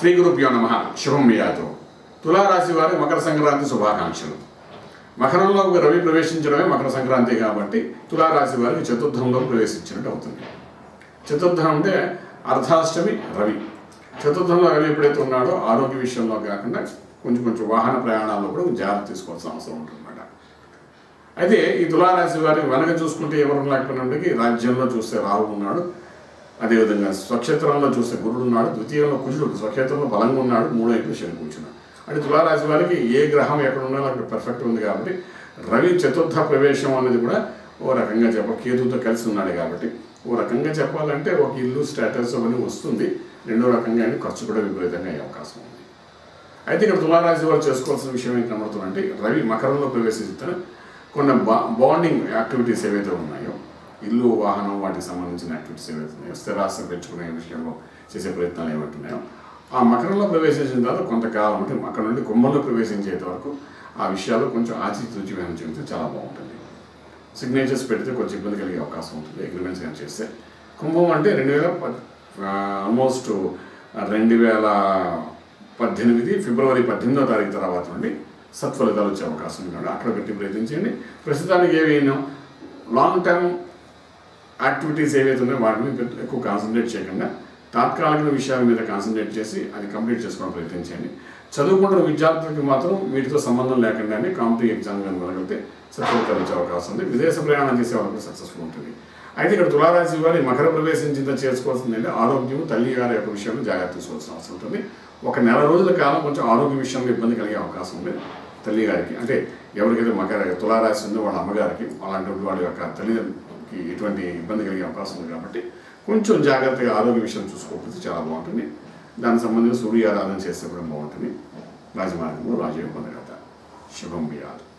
శ్రీ గురుభ్యో నమ శుభం మియాతో తులారాశి వారి మకర సంక్రాంతి శుభాకాంక్షలు మకరంలో రవి ప్రవేశించడమే మకర సంక్రాంతి కాబట్టి తులారాశి వారికి చతుర్థంలో ప్రవేశించినట్టు అవుతుంది చతుర్థం అంటే అర్ధాష్టమి రవి చతుర్థంలో రవి ఎప్పుడైతే ఉన్నాడో ఆరోగ్య విషయంలో కాకుండా కొంచెం కొంచెం వాహన ప్రయాణాల్లో కూడా జాగ్రత్త తీసుకోవాల్సిన అవసరం ఉంటుందన్నమాట అయితే ఈ తులారాశి వారి వెనక చూసుకుంటే ఎవరు లేకపోయినప్పటికీ రాజ్యంలో చూస్తే రాహు ఉన్నాడు అదేవిధంగా స్వక్షేత్రంలో చూస్తే గురుడు ఉన్నాడు ద్వితీయంలో కుజుడు స్వక్షేత్రంలో బలంగా ఉన్నాడు మూడో వైపు శని కూర్చున్నాడు అంటే తులారాశి వారికి ఏ గ్రహం ఎక్కడ ఉన్నాడో అక్కడ పర్ఫెక్ట్ ఉంది కాబట్టి రవి చతుర్థ ప్రవేశం అనేది కూడా ఓ రకంగా చెప్ప కేతుతో కలిసి ఉన్నాడు కాబట్టి ఓ రకంగా చెప్పాలంటే ఒక ఇల్లు స్టేటస్ అవన్నీ వస్తుంది రెండో రకంగా ఖర్చు కూడా విపరీతంగా అయ్యే అవకాశం ఉంది అయితే ఇక్కడ తులారాశి వారు చేసుకోవాల్సిన విషయం ఏం కనబడుతుందంటే రవి మకరంలో ప్రవేశిస్తున్న కొన్ని బా బాండింగ్ యాక్టివిటీస్ ఏవైతే ఉన్నాయో ఇల్లు వాహనం వాటికి సంబంధించిన యాక్టివిటీస్ ఏవైతే ఉన్నాయో స్థిరాస్తి పెంచుకునే విషయంలో చేసే ప్రయత్నాలు ఏమైతే ఉన్నాయో ఆ మకరంలో ప్రవేశించిన తర్వాత కొంతకాలం అంటే అక్కడ నుండి కుంభంలో ప్రవేశించేంత వరకు ఆ విషయాలు కొంచెం ఆచితూచి చెబితే చాలా బాగుంటుంది సిగ్నేచర్స్ పెడితే కొంచెం ఇబ్బంది కలిగే అవకాశం ఉంటుంది అగ్రిమెంట్స్ కానీ చేస్తే కుంభం అంటే రెండు వేల ఆల్మోస్ట్ రెండు వేల పద్దెనిమిది ఫిబ్రవరి పద్దెనిమిదో తారీఖు తర్వాత నుండి సత్ఫలితాలు వచ్చే అవకాశం ఉన్నాడు అక్కడ పెట్టి ప్రయత్నించండి ప్రస్తుతానికి ఏవైనా లాంగ్ టర్మ్ యాక్టివిటీస్ ఏవైతే ఉన్నాయో వాటి మీద ఎక్కువ కాన్సన్ట్రేట్ చేయకుండా తాత్కాలిక విషయాల మీద కాన్సన్ట్రేట్ చేసి అది కంప్లీట్ చేసుకోవడం ప్రయత్నించండి చదువుకుంటున్న విద్యార్థులకి మాత్రం వీటితో సంబంధం లేకుండానే కాంపిటేటివ్ ఎగ్జామ్ కానీ వెళ్ళగలిగితే సత్ఫలితాలు వచ్చే అవకాశం ఉంది విదేశ ప్రయాణం చేసే వాళ్ళకి సక్సెస్ఫుల్ ఉంటుంది అయితే ఇక్కడ తులారాశి వారి మకర ప్రవేశించింత చేసుకోవాల్సింది అంటే ఆరోగ్యం తల్లి గారి యొక్క విషయంలో జాగ్రత్త తీసుకోవాల్సిన అవసరం ఉంటుంది ఒక నెల రోజుల కాలం కొంచెం ఆరోగ్య విషయంలో ఇబ్బంది కలిగే అవకాశం ఉంది తల్లి గారికి అంటే ఎవరికైతే మకర తులారాశి ఉందో వాళ్ళ అమ్మగారికి అలాంటి వాళ్ళ యొక్క తల్లిదండ్రులకి ఎటువంటి ఇబ్బంది కలిగే అవకాశం ఉంది కాబట్టి కొంచెం జాగ్రత్తగా ఆరోగ్య విషయం చూసుకోకపోతే చాలా బాగుంటుంది దానికి సంబంధించి సూర్య ఆరాధన చేస్తే కూడా బాగుంటుంది రాజమార్గంలో రాజయోగ పొందగత శుభం బియాలు